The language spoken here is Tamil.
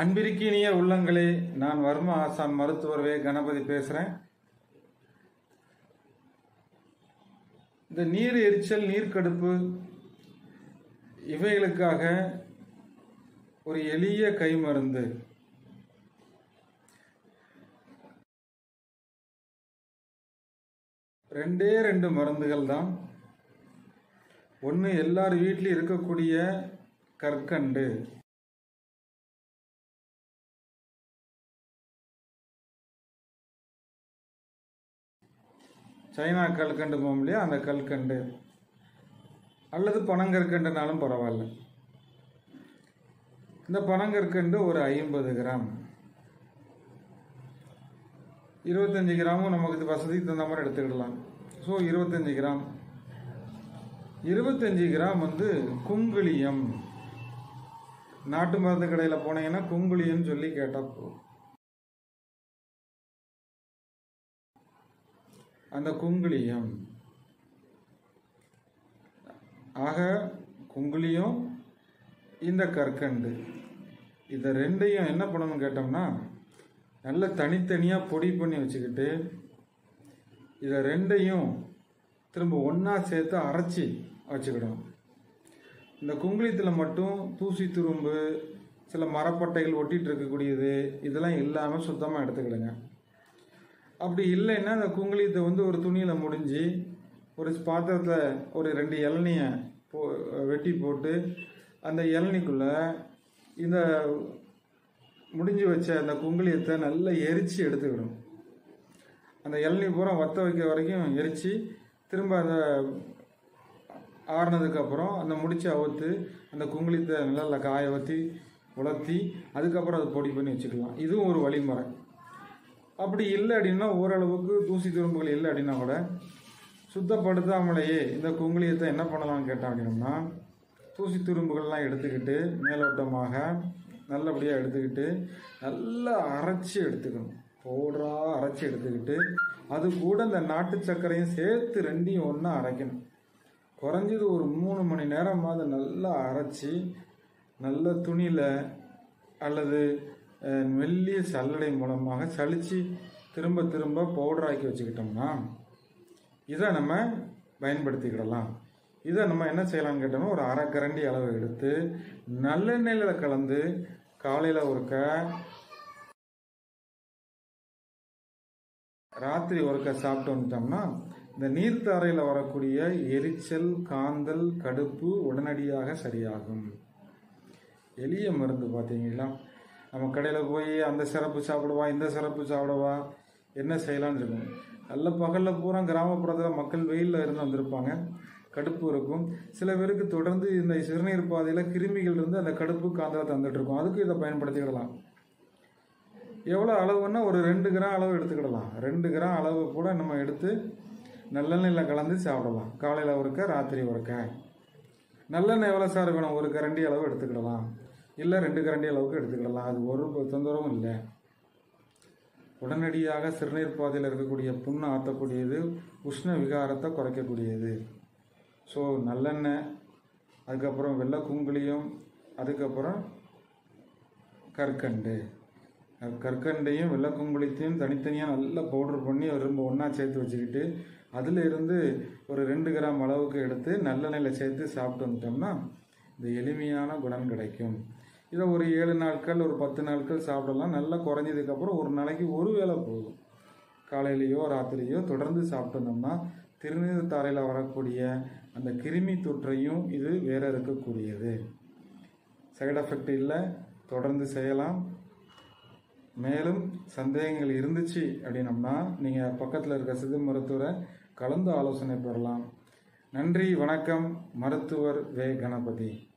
அன்பிற்கினிய உள்ளங்களே நான் வர்ம ஆசான் மருத்துவர் வே கணபதி பேசுறேன் இந்த நீர் எரிச்சல் நீர்க்கடுப்பு இவைகளுக்காக ஒரு எளிய கை மருந்து ரெண்டே ரெண்டு மருந்துகள் தான் ஒன்று எல்லார் வீட்லையும் இருக்கக்கூடிய கற்கண்டு சைனா கல்கண்டு போகும் இல்லையா அந்த கல்கண்டு அல்லது பனங்கற்கண்டுனாலும் பரவாயில்ல இந்த பனங்கற்கண்டு ஒரு ஐம்பது கிராம் இருபத்தஞ்சி கிராமும் நமக்கு இது வசதிக்கு தகுந்த மாதிரி எடுத்துக்கிடலாம் ஸோ இருபத்தஞ்சி கிராம் இருபத்தஞ்சி கிராம் வந்து குங்குளியம் நாட்டு மருந்து கடையில் போனீங்கன்னா குங்குளியம்னு சொல்லி கேட்டால் போதும் அந்த குங்குளியம் ஆக குங்குளியம் இந்த கற்கண்டு இதை ரெண்டையும் என்ன பண்ணணும்னு கேட்டோம்னா நல்ல தனித்தனியாக பொடி பண்ணி வச்சுக்கிட்டு இதை ரெண்டையும் திரும்ப ஒன்றா சேர்த்து அரைச்சி வச்சுக்கிடணும் இந்த குங்குளியத்தில் மட்டும் தூசி துரும்பு சில மரப்பட்டைகள் ஒட்டிகிட்டு இருக்கக்கூடியது இதெல்லாம் இல்லாமல் சுத்தமாக எடுத்துக்கிடுங்க அப்படி இல்லைன்னா அந்த குங்குளியத்தை வந்து ஒரு துணியில் முடிஞ்சு ஒரு பாத்திரத்தில் ஒரு ரெண்டு இளநியை போ வெட்டி போட்டு அந்த இளநிக்குள்ளே இந்த முடிஞ்சு வச்ச அந்த குங்குளியத்தை நல்லா எரித்து எடுத்துக்கிடும் அந்த இளநீ பூரா வத்த வைக்க வரைக்கும் எரித்து திரும்ப அந்த ஆறுனதுக்கப்புறம் அந்த முடிச்சு அவுத்து அந்த குங்குளியத்தை நல்லா காய வற்றி உலர்த்தி அதுக்கப்புறம் அதை பொடி பண்ணி வச்சுக்கலாம் இதுவும் ஒரு வழிமுறை அப்படி இல்லை அப்படின்னா ஓரளவுக்கு தூசி துரும்புகள் இல்லை அப்படின்னா கூட சுத்தப்படுத்தாமலேயே இந்த குங்குளியத்தை என்ன பண்ணலாம்னு கேட்டோம் அப்படின்னம்னா தூசி துரும்புகள்லாம் எடுத்துக்கிட்டு மேலோட்டமாக நல்லபடியாக எடுத்துக்கிட்டு நல்லா அரைச்சி எடுத்துக்கணும் பவுடராக அரைச்சி எடுத்துக்கிட்டு அது கூட இந்த நாட்டு சர்க்கரையும் சேர்த்து ரெண்டையும் ஒன்றா அரைக்கணும் குறைஞ்சது ஒரு மூணு மணி நேரமாவது நல்லா அரைச்சி நல்ல துணியில் அல்லது அஹ், மெல்லிய சல்லடை மூலமாக சலிச்சு திரும்ப திரும்ப பவுடராக்கி வச்சுக்கிட்டோம்னா இதை நம்ம பயன்படுத்திக்கிடலாம் இதை நம்ம என்ன செய்யலாம்னு கேட்டோம்னா ஒரு அரை கரண்டி அளவு எடுத்து நல்லெண்ணெயில் கலந்து காலையில் ஒருக்க ராத்திரி ஒருக்க சாப்பிட்டு வந்துட்டோம்னா இந்த நீர்த்தாரையில் வரக்கூடிய எரிச்சல் காந்தல் கடுப்பு உடனடியாக சரியாகும் எளிய மருந்து பார்த்தீங்களா நம்ம கடையில் போய் அந்த சிறப்பு சாப்பிடுவா இந்த சிறப்பு சாப்பிடவா என்ன செய்யலாம்னு இருக்கும் நல்ல பகலில் பூரா கிராமப்புறத்தில் மக்கள் வெயிலில் இருந்து வந்திருப்பாங்க கடுப்பு இருக்கும் சில பேருக்கு தொடர்ந்து இந்த சிறுநீர் பாதையில் கிருமிகள் இருந்து அந்த கடுப்பு காந்தலை தந்துட்டு இருக்கும் அதுக்கு இதை பயன்படுத்திக்கிடலாம் எவ்வளோ அளவுன்னா ஒரு ரெண்டு கிராம் அளவு எடுத்துக்கிடலாம் ரெண்டு கிராம் அளவு கூட நம்ம எடுத்து நல்லெண்ணெயில் கலந்து சாப்பிடலாம் காலையில் ஒருக்க ராத்திரி ஒருக்க நல்லெண்ணெய் எவ்வளோ சார் வேணும் ஒரு கரண்டி அளவு எடுத்துக்கிடலாம் இல்லை ரெண்டு கரண்டி அளவுக்கு எடுத்துக்கிடலாம் அது ஒரு தொந்தரவும் இல்லை உடனடியாக சிறுநீர் பாதையில் இருக்கக்கூடிய புண்ணை ஆற்றக்கூடியது உஷ்ண விகாரத்தை குறைக்கக்கூடியது ஸோ நல்லெண்ணெய் அதுக்கப்புறம் வெள்ளை குங்குளியம் அதுக்கப்புறம் கற்கண்டு அது கற்கண்டையும் வெள்ளை குங்குளியத்தையும் தனித்தனியாக நல்லா பவுடர் பண்ணி ரொம்ப ஒன்றா சேர்த்து வச்சுக்கிட்டு அதில் இருந்து ஒரு ரெண்டு கிராம் அளவுக்கு எடுத்து நல்லெண்ணெயில் சேர்த்து சாப்பிட்டு வந்துட்டோம்னா இந்த எளிமையான குணம் கிடைக்கும் இதை ஒரு ஏழு நாட்கள் ஒரு பத்து நாட்கள் சாப்பிடலாம் நல்லா குறைஞ்சதுக்கப்புறம் ஒரு நாளைக்கு ஒரு வேளை போதும் காலையிலையோ ராத்திரியோ தொடர்ந்து சாப்பிட்டு வந்தோம்னா திருநீர் தாரையில் வரக்கூடிய அந்த கிருமி தொற்றையும் இது வேற இருக்கக்கூடியது சைடு எஃபெக்ட் இல்லை தொடர்ந்து செய்யலாம் மேலும் சந்தேகங்கள் இருந்துச்சு அப்படின்னம்னா நீங்கள் பக்கத்தில் இருக்க சிது மருத்துவரை கலந்து ஆலோசனை பெறலாம் நன்றி வணக்கம் மருத்துவர் வே கணபதி